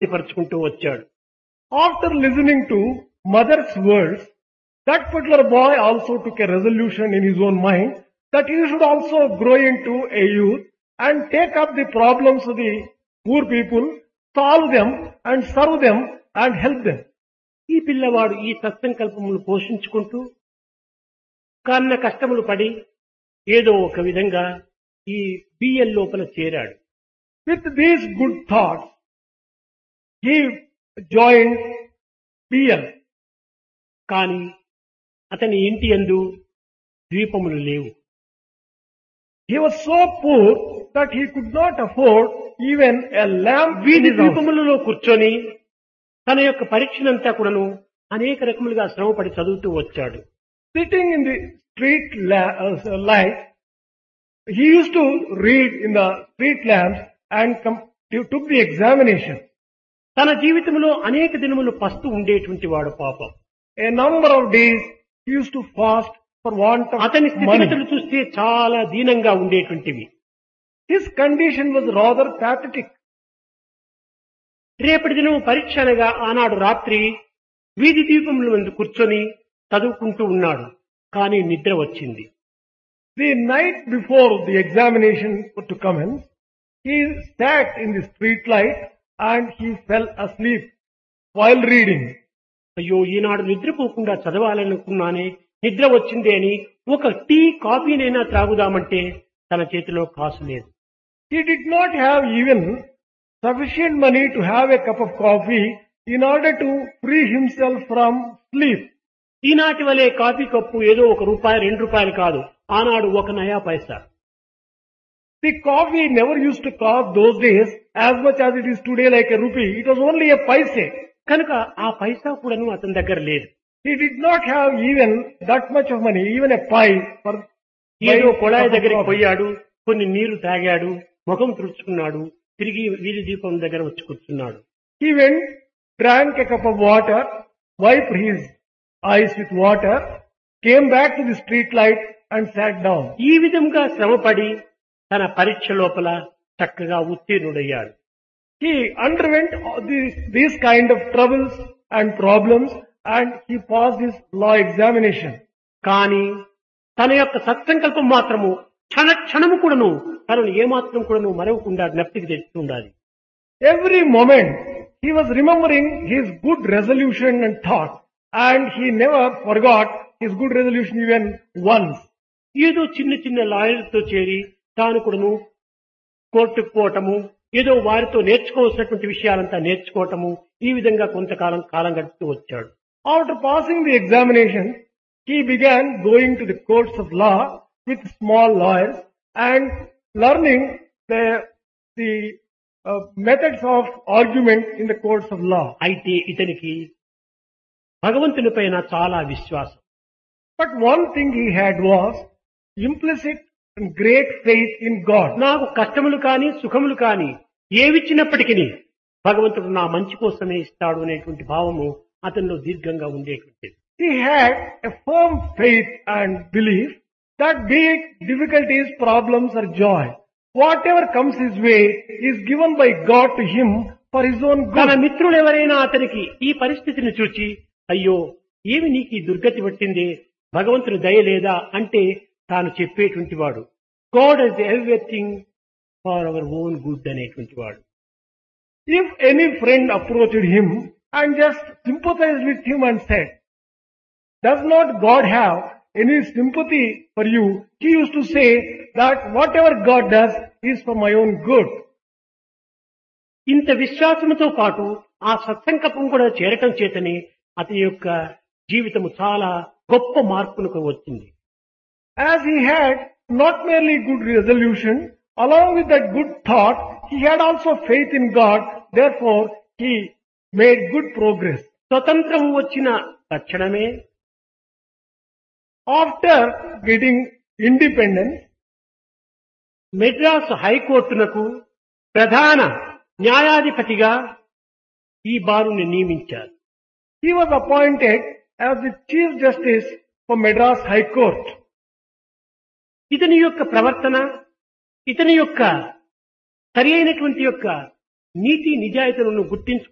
పరుచుకుంటూ వచ్చాడు After listening to mother's words, that particular boy also took a resolution in his own mind that he should also grow into a youth and take up the problems of the poor people, solve them and serve them and help them. ఈ పిల్లవాడు ఈ సత్సంకల్పములు పోషించుకుంటూ కన్న కష్టములు పడి ఏదో ఒక విధంగా ఈ బిఎల్ లోపల చేరాడు With these good thoughts, he joined PL. కానీ అతని ఇంటి యందు ద్వీపములు లేవు He was so poor that he could not afford even a lamp in వీధి his house. ద్వీపములలో కూర్చొని తన యొక్క పరీక్షనంతా కూడాను అనేక రకములుగా శ్రమపడి చదువుతూ వచ్చాడు Sitting in the street la- uh, light, he used to read in the street lamps and com- he took the examination. తన జీవితంలో అనేక దినములు పస్తు ఉండేటువంటి వాడు పాపం A number of days he used to fast for want of అతని money. స్థితిగతులు చూస్తే చాలా దీనంగా ఉండేటువంటివి His condition was rather pathetic. రేపటి దినం పరీక్ష అనగా ఆనాడు రాత్రి వీధి దీపముల ముందు కూర్చొని చదువుకుంటూ ఉన్నాడు కానీ నిద్ర వచ్చింది The night before the examination to commence, he sat in the street light and he fell asleep while reading. అయ్యో ఈనాడు నిద్రపోకుండా చదవాలనుకున్నానే నిద్ర వచ్చిందే అని ఒక టీ కాఫీనైనా త్రాగుదామంటే తన చేతిలో కాసు లేదు He did not have even sufficient money to have a cup of coffee in order to free himself from sleep. ఈనాటి వలె కాఫీ కప్పు ఏదో ఒక రూపాయి రెండు రూపాయలు కాదు ఆనాడు ఒక నయా పైసా The coffee never used to cost those days as much as it is today like a rupee. It was only a paise. కనుక ఆ పైసా కూడాను అతని దగ్గర లేదు He did not have even that much of money, even a pie for ఏదో buying a కొళాయి cup of దగ్గరికి coffee. పోయాడు కొన్ని నీరు తాగాడు ముఖం తుడుచుకున్నాడు తిరిగి వీధి దీపం దగ్గర వచ్చి కూర్చున్నాడు He went, drank a cup of water, wiped his eyes with water, came back to the street light and sat down. ఈ విధంగా శ్రమపడి తన పరీక్ష లోపల చక్కగా ఉత్తీర్ణుడయ్యాడు He underwent all these, these kind of troubles and problems and he passed his law examination. కానీ తన యొక్క సత్సంకల్పం మాత్రము క్షణ క్షణము కూడాను తనను ఏమాత్రం కూడాను మరవకుండా జ్ఞప్తికి తెచ్చుతుండాలి Every moment he was remembering his good resolution and thought and he never forgot his good resolution even once. ఏదో చిన్న చిన్న లాయర్లతో చేరి తాను కూడాను కోర్టుకు పోవటము ఏదో వారితో నేర్చుకోవాల్సినటువంటి విషయాలంతా నేర్చుకోవటము ఈ విధంగా కొంతకాలం కాలం గడుపుతూ వచ్చాడు After passing the examination, he began going to the courts of law with small lawyers and learning the, the uh, methods of argument in the courts of law. అయితే ఇతనికి భగవంతుని పైన చాలా విశ్వాసం But one thing he had was implicit and great faith in God. నాకు కష్టములు కాని సుఖములు కాని ఏవిచ్చినప్పటికీ భగవంతుడు నా మంచి కోసమే ఇస్తాడు అనేటువంటి భావము అతనిలో దీర్ఘంగా ఉండేటువంటిది He had a firm faith and belief that be it difficulties, problems or joy, whatever comes his way is given by God to him for his own తన good. మిత్రులు ఎవరైనా అతనికి ఈ పరిస్థితిని చూచి అయ్యో ఏమి నీకు ఈ దుర్గతి పట్టింది భగవంతుని దయ లేదా అంటే తాను చెప్పేటువంటి వాడు God is everything for our own good అనేటువంటి వాడు If any friend approached him and just sympathized with him and said, does not God have any sympathy for you? He used to say that whatever God does is for my own good. ఇంత విశ్వాసంతో పాటు ఆ సత్సంకల్పం కూడా చేరటం చేతనే అతని యొక్క జీవితము చాలా గొప్ప మార్పులకు వచ్చింది As he had not merely good resolution, along with that good thought, he had also faith in God. Therefore, he made good progress. స్వతంత్రం వచ్చిన తక్షణమే After getting independence, మెడ్రాస్ హైకోర్టునకు ప్రధాన న్యాయాధిపతిగా ఈ బారుని నియమించారు he was appointed as the Chief Justice for Madras High Court. ఇతని యొక్క ప్రవర్తన ఇతని యొక్క సరి అయినటువంటి యొక్క నీతి నిజాయితీలను గుర్తించు